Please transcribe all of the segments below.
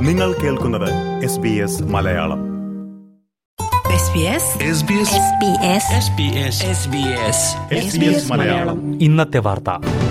നിങ്ങൾ കേൾക്കുന്നത് S B S Malayalam SBS Malayalam ഇന്നത്തെ വാർത്ത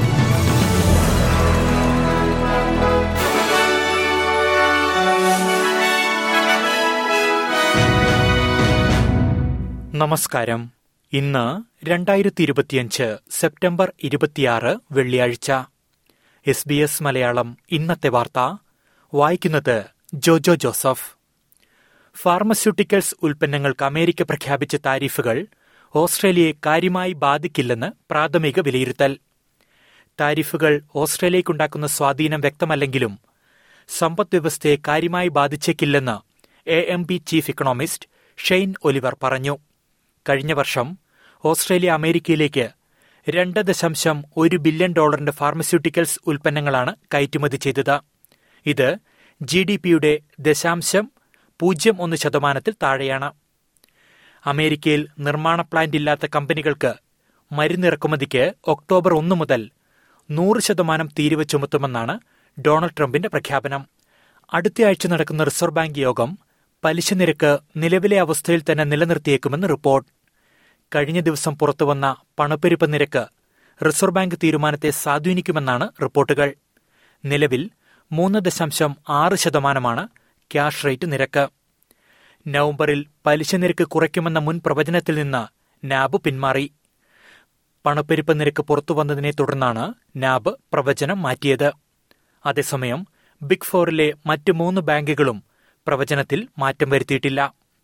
നമസ്കാരം ഇന്ന് രണ്ടായിരത്തി ഇരുപത്തിയഞ്ച് സെപ്റ്റംബർ ഇരുപത്തിയാറ് വെള്ളിയാഴ്ച എസ് ബി എസ് മലയാളം ഇന്നത്തെ വാർത്ത വായിക്കുന്നത് ജോജോ ജോസഫ് ഫാർമസ്യൂട്ടിക്കൽസ് ഉൽപ്പന്നങ്ങൾക്ക് അമേരിക്ക പ്രഖ്യാപിച്ച താരിഫുകൾ ഓസ്ട്രേലിയയെ കാര്യമായി ബാധിക്കില്ലെന്ന് പ്രാഥമിക വിലയിരുത്തൽ താരിഫുകൾ ഓസ്ട്രേലിയയ്ക്കുണ്ടാക്കുന്ന സ്വാധീനം വ്യക്തമല്ലെങ്കിലും സമ്പദ് വ്യവസ്ഥയെ കാര്യമായി ബാധിച്ചേക്കില്ലെന്ന് A M B chief economist Shane Oliver പറഞ്ഞു കഴിഞ്ഞ വർഷം ഓസ്ട്രേലിയ അമേരിക്കയിലേക്ക് രണ്ട് ദശാംശം ഒരു ബില്യൺ ഡോളറിന്റെ ഫാർമസ്യൂട്ടിക്കൽസ് ഉൽപ്പന്നങ്ങളാണ് കയറ്റുമതി ചെയ്തത് ഇത് ജി ഡി പിയുടെ ദശാംശം പൂജ്യം ഒന്ന് ശതമാനത്തിൽ താഴെയാണ് അമേരിക്കയിൽ നിർമ്മാണ പ്ലാന്റ് ഇല്ലാത്ത കമ്പനികൾക്ക് മരുന്നിറക്കുമതിക്ക് ഒക്ടോബർ ഒന്ന് മുതൽ നൂറ് ശതമാനം തീരുവ ചുമത്തുമെന്നാണ് ഡൊണാൾഡ് ട്രംപിന്റെ പ്രഖ്യാപനം അടുത്തയാഴ്ച നടക്കുന്ന റിസർവ് ബാങ്ക് യോഗം പലിശ നിരക്ക് നിലവിലെ അവസ്ഥയിൽ തന്നെ നിലനിർത്തിയേക്കുമെന്ന് റിപ്പോർട്ട് കഴിഞ്ഞ ദിവസം പുറത്തുവന്ന പണപ്പെരുപ്പ നിരക്ക് റിസർവ് ബാങ്ക് തീരുമാനത്തെ സ്വാധീനിക്കുമെന്നാണ് റിപ്പോർട്ടുകൾ നിലവിൽ മൂന്ന് ദശാംശം ആറ് ശതമാനമാണ് ക്യാഷ് റേറ്റ് നിരക്ക് നവംബറിൽ പലിശ നിരക്ക് കുറയ്ക്കുമെന്ന മുൻ പ്രവചനത്തിൽ നിന്ന് നാബ് പിന്മാറി പണപ്പെരുപ്പ നിരക്ക് പുറത്തുവന്നതിനെ തുടർന്നാണ് നാബ് പ്രവചനം മാറ്റിയത് അതേസമയം ബിഗ് ഫോറിലെ മറ്റ് മൂന്ന് ബാങ്കുകളും പ്രവചനത്തിൽ മാറ്റം വരുത്തിയിട്ടില്ല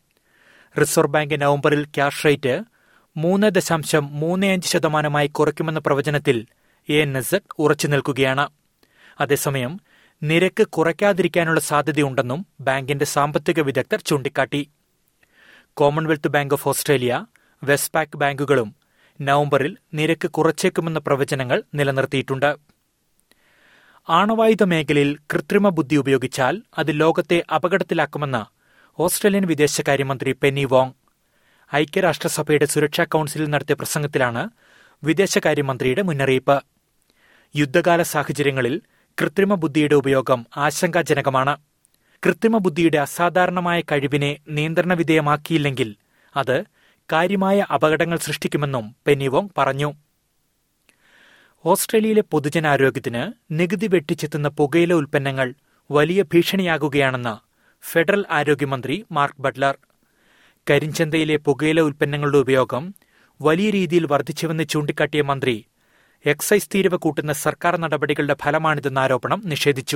റിസർവ് ബാങ്ക് നവംബറിൽ ക്യാഷ് റേറ്റ് മൂന്ന് ദശാംശം മൂന്ന് അഞ്ച് ശതമാനമായി കുറയ്ക്കുമെന്ന പ്രവചനത്തിൽ എ എൻ എസ് ഉറച്ചു നിൽക്കുകയാണ് അതേസമയം നിരക്ക് കുറയ്ക്കാതിരിക്കാനുള്ള സാധ്യതയുണ്ടെന്നും ബാങ്കിന്റെ സാമ്പത്തിക വിദഗ്ധർ ചൂണ്ടിക്കാട്ടി Commonwealth Bank of Australia Westpac ബാങ്കുകളും നവംബറിൽ നിരക്ക് കുറച്ചേക്കുമെന്ന പ്രവചനങ്ങൾ നിലനിർത്തിയിട്ടുണ്ട് ആണവായുധ മേഖലയിൽ കൃത്രിമ ബുദ്ധി ഉപയോഗിച്ചാൽ അത് ലോകത്തെ അപകടത്തിലാക്കുമെന്ന് ഓസ്ട്രേലിയൻ വിദേശകാര്യമന്ത്രി പെന്നി വോങ് ഐക്യരാഷ്ട്രസഭയുടെ സുരക്ഷാ കൌൺസിലിൽ നടത്തിയ പ്രസംഗത്തിലാണ് വിദേശകാര്യമന്ത്രിയുടെ മുന്നറിയിപ്പ് യുദ്ധകാല സാഹചര്യങ്ങളിൽ കൃത്രിമ ബുദ്ധിയുടെ ഉപയോഗം ആശങ്കാജനകമാണ് കൃത്രിമ ബുദ്ധിയുടെ അസാധാരണമായ കഴിവിനെ നിയന്ത്രണ വിധേയമാക്കിയില്ലെങ്കിൽ അത് കാര്യമായ അപകടങ്ങൾ സൃഷ്ടിക്കുമെന്നും പെന്നിവോങ് പറഞ്ഞു ഓസ്ട്രേലിയയിലെ പൊതുജനാരോഗ്യത്തിന് നികുതി വെട്ടിച്ചെത്തുന്ന പുകയില ഉൽപ്പന്നങ്ങൾ വലിയ ഭീഷണിയാകുകയാണെന്ന് ഫെഡറൽ ആരോഗ്യമന്ത്രി മാർക്ക് ബട്ട്ലർ കരിഞ്ചന്തയിലെ പുകയില ഉൽപ്പന്നങ്ങളുടെ ഉപയോഗം വലിയ രീതിയിൽ വർദ്ധിച്ചുവെന്ന് ചൂണ്ടിക്കാട്ടിയ മന്ത്രി എക്സൈസ് തീരുവ കൂട്ടുന്ന സർക്കാർ നടപടികളുടെ ഫലമാണിതെന്ന ആരോപണം നിഷേധിച്ചു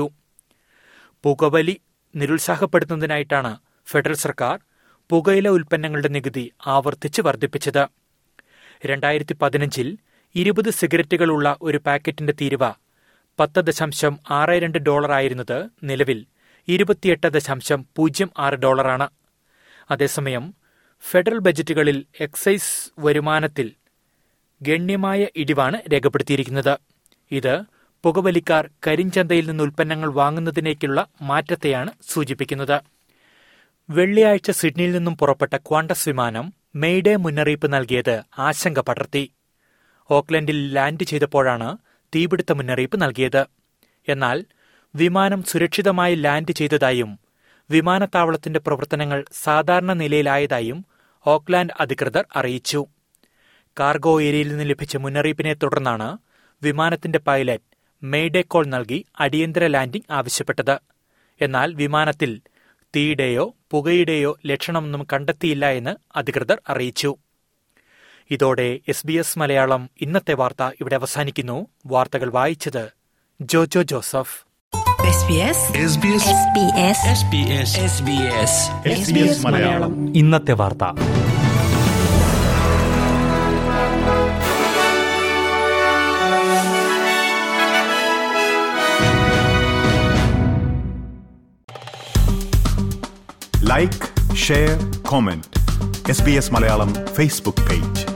പുകവലി നിരുത്സാഹപ്പെടുത്തുന്നതിനായിട്ടാണ് ഫെഡറൽ സർക്കാർ പുകയില ഉൽപ്പന്നങ്ങളുടെ നികുതി ആവർത്തിച്ച് വർദ്ധിപ്പിച്ചത് രണ്ടായിരത്തി പതിനഞ്ചിൽ ഇരുപത് സിഗരറ്റുകളുള്ള ഒരു പാക്കറ്റിന്റെ തീരുവ പത്ത് ദശാംശം ആറ് രണ്ട് ഡോളറായിരുന്നത് നിലവിൽ ഇരുപത്തിയെട്ട് ദശാംശം പൂജ്യം ആറ് ഡോളറാണ് അതേസമയം ഫെഡറൽ ബജറ്റുകളിൽ എക്സൈസ് വരുമാനത്തിൽ ഗണ്യമായ ഇടിവാണ് രേഖപ്പെടുത്തിയിരിക്കുന്നത് ഇത് പുകവലിക്കാർ കരിഞ്ചന്തയിൽ നിന്ന് ഉൽപ്പന്നങ്ങൾ വാങ്ങുന്നതിനേക്കുള്ള മാറ്റത്തെയാണ് സൂചിപ്പിക്കുന്നത് വെള്ളിയാഴ്ച സിഡ്നിയിൽ നിന്നും പുറപ്പെട്ട ക്വാണ്ടസ് വിമാനം മെയ്ഡേ മുന്നറിയിപ്പ് നൽകിയത് ആശങ്ക പടർത്തി ഓക്ലൻഡിൽ ലാൻഡ് ചെയ്തപ്പോഴാണ് തീപിടുത്ത മുന്നറിയിപ്പ് നൽകിയത് എന്നാൽ വിമാനം സുരക്ഷിതമായി ലാൻഡ് ചെയ്തതായും വിമാനത്താവളത്തിന്റെ പ്രവർത്തനങ്ങൾ സാധാരണ നിലയിലായതായും ഓക്ലാൻഡ് അധികൃതർ അറിയിച്ചു കാർഗോ ഏരിയയിൽ നിന്ന് ലഭിച്ച മുന്നറിയിപ്പിനെ തുടർന്നാണ് വിമാനത്തിന്റെ പൈലറ്റ് മെയ്ഡേ കോൾ നൽകി അടിയന്തര ലാൻഡിംഗ് ആവശ്യപ്പെട്ടത് എന്നാൽ വിമാനത്തിൽ തീയുടെയോ പുകയുടെയോ ലക്ഷണമൊന്നും കണ്ടെത്തിയില്ല എന്ന് അധികൃതർ അറിയിച്ചു ഇതോടെ എസ് ബി എസ് മലയാളം ഇന്നത്തെ വാർത്ത ഇവിടെ അവസാനിക്കുന്നു വാർത്തകൾ വായിച്ചത് ജോജോ ജോസഫ് SBS മലയാളം ഇന്നത്തെ വാർത്ത like share comment S B S Malayalam Facebook page